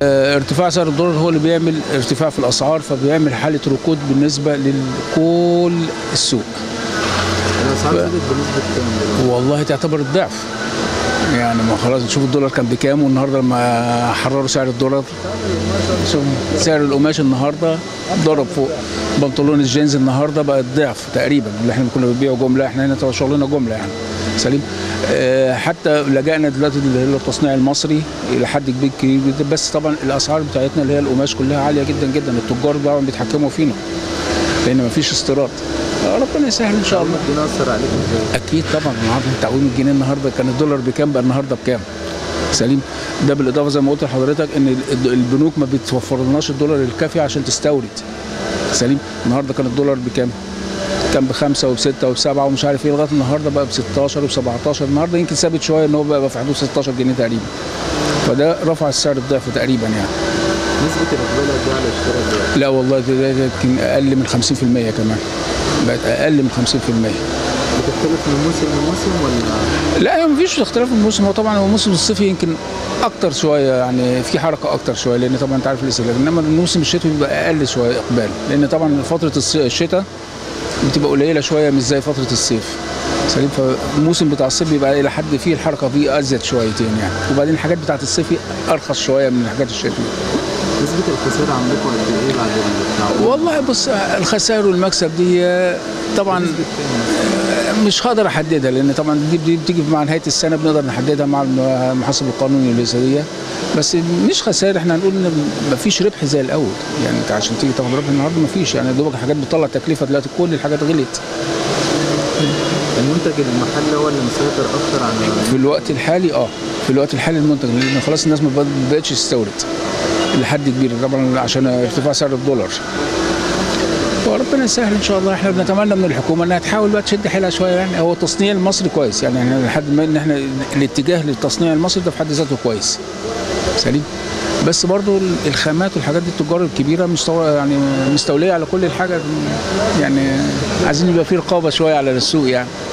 آه، ارتفاع سعر الدولار هو اللي بيعمل ارتفاع في الاسعار فبيعمل حاله ركود بالنسبه لكل السوق الاسعار زادت بنسبه كام دلوقتي؟ والله تعتبر الضعف يعني ما خلاص نشوف الدولار كان بكام والنهارده لما حرروا سعر الدولار شوف سعر القماش النهارده ضرب فوق بنطلون الجينز النهارده بقى الضعف تقريبا اللي احنا كنا بنبيعه جمله احنا هنا طبعا شغلنا جمله يعني سليم آه، حتى لجأنا دلوقتي للتصنيع المصري الى حد كبير كبير جدا بس طبعا الاسعار بتاعتنا اللي هي القماش كلها عاليه جدا جدا التجار طبعا بيتحكموا فينا لان مفيش استيراد آه، ربنا يسهل ان شاء الله الجنيه اثر عليكم ازاي؟ اكيد طبعا النهارده تعويم الجنيه النهارده كان الدولار بكام بقى النهارده بكام سليم ده بالاضافه زي ما قلت لحضرتك ان الد- البنوك ما بتوفرلناش الدولار الكافي عشان تستورد سليم النهارده كان الدولار بكام كان بخمسه وبسته وبسبعه ومش عارف ايه لغايه النهارده بقى ب 16 وب 17 النهارده يمكن ثابت شويه ان هو بقى في حدود 16 جنيه تقريبا فده رفع السعر الضعف تقريبا يعني نسبه الاقبال قد ايه على الشراء دلوقتي؟ لا والله ده ده يمكن اقل من 50% كمان بقت اقل من 50% بتختلف من موسم لموسم ولا لا هي مفيش اختلاف في الموسم هو طبعا هو الموسم الصيفي يمكن اكتر شويه يعني في حركه اكتر شويه لان طبعا انت عارف الاستهلاك انما الموسم الشتوي بيبقى اقل شويه اقبال لان طبعا فتره الص- الشتاء بتبقى قليله شويه مش زي فتره الصيف سليم فالموسم بتاع الصيف بيبقى الى حد فيه الحركه فيه ازيد شويتين يعني وبعدين الحاجات بتاعت الصيف ارخص شويه من الحاجات الشتوي نسبه الخساره عندكم قد ايه بعد التعويم؟ والله بص الخسائر والمكسب دي طبعا نسبة كام؟ مش هقدر احددها لان طبعا دي دي بتيجي مع نهايه السنه بنقدر نحددها مع المحاسب القانوني والاسريه بس مش خسائر احنا هنقول ان مفيش ربح زي الاول يعني انت عشان تيجي تاخد ربح النهارده مفيش يعني دوبك حاجات بتطلع تكلفه دلوقتي كل الحاجات غلت المنتج المحلي هو اللي مسيطر اكتر عن في الوقت الحالي اه في الوقت الحالي المنتج لان خلاص الناس ما بقتش تستورد لحد كبير طبعا عشان ارتفاع سعر الدولار وربنا يسهل ان شاء الله احنا بنتمنى من الحكومه انها تحاول بقى تشد حيلها شويه يعني هو التصنيع المصري كويس يعني احنا لحد ما ان احنا الاتجاه للتصنيع المصري ده في حد ذاته كويس سليم بس برضو الخامات والحاجات دي التجار الكبيره مستوى يعني مستوليه على كل الحاجه يعني عايزين يبقى في رقابه شويه على السوق يعني